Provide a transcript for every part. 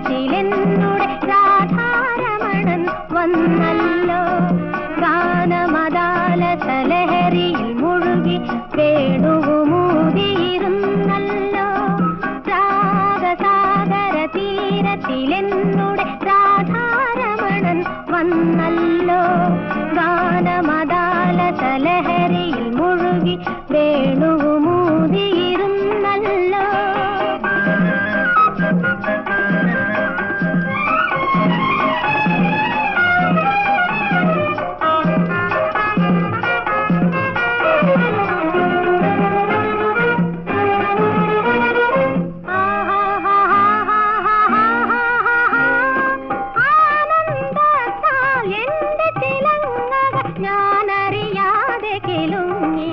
തീരത്തിലെന്നുടെ രാധാരമണൻ വന്നല്ലോ ഗാനമദാലസലഹരിയിൽ മുഴുകി വേണുവുമൂതിയിരുന്നല്ലോ രാഗസാഗര തീരത്തിലെന്നുടെ രാധാരമണൻ വന്നല്ലോ ഗാനമദാലസലഹരിയിൽ മുഴുകി വേണുവുമൂതിയിരുന്നല്ലോ ആനന്ദത്താൽ എന്റെ തിലങ്ങകൾ ഞാനറിയാതെ കിലുങ്ങി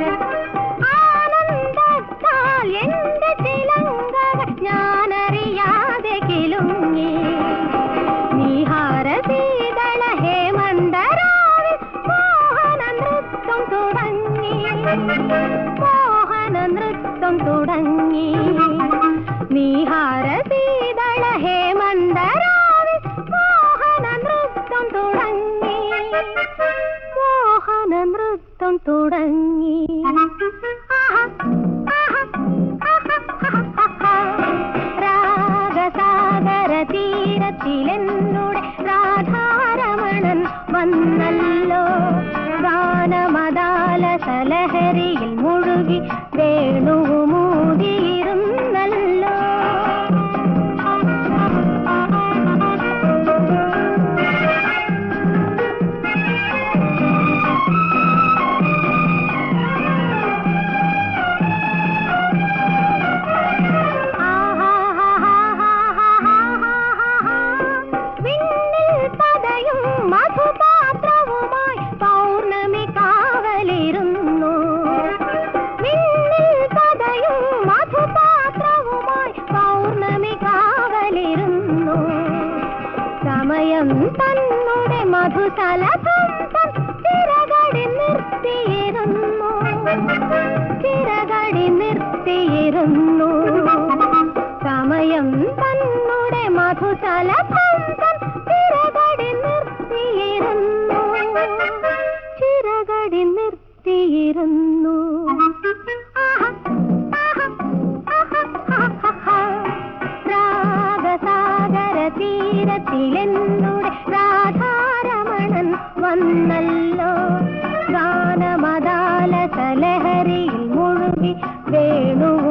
ആനന്ദത്താൽ എന്റെ തിലങ്ങകൾ ഞാനറിയാതെ കിലുങ്ങി നീഹാര ശീതള ഹേമന്തരാവിൽ മോഹന നൃത്തം തുടങ്ങി മോഹന നൃത്തം തുടങ്ങി നീഹാര ശീതള ഹേമന്തരാവിൽ മോഹന നൃത്തം തുടങ്ങി മോഹന നൃത്തം തുടങ്ങി ആഹാ, ആഹാ, ആഹാ, രാഗസാഗര തീരത്തിലെന്നുടെ രാധാരമണൻ വന്നല്ലോ ഗാനമദാലസലഹരിയിൽ മുഴുകി വേണുവുമൂതിയിരുന്നല്ലോ വിണ്ണിൽ പതയും മധുപാത്രവുമായി പൗർണമി കാവലിരുന്നു വിണ്ണിൽ പതയും മധുപാത്രവുമായി പൗർണമി കാവലിരുന്നു സമയം തന്നുടെ മധുതലഭം തൻ ചിറകടി നിർത്തിയിരുന്നു ചിറകടി നിർത്തിയിരുന്നു സമയം തന്നുടെ മധുതലഭം തൻ ചിറകടി നിർത്തിയിരുന്നു ചിറകടി നിർത്തിയിരുന്നു ആഹാ, ആഹാ, ആഹാ, ആഹാ. രാഗസാഗര തീരത്തിലെന്നുടെ രാധാരമണൻ വന്നല്ലോ ഗാനമദാലസലഹരിയിൽ മുഴുകി വേണുവു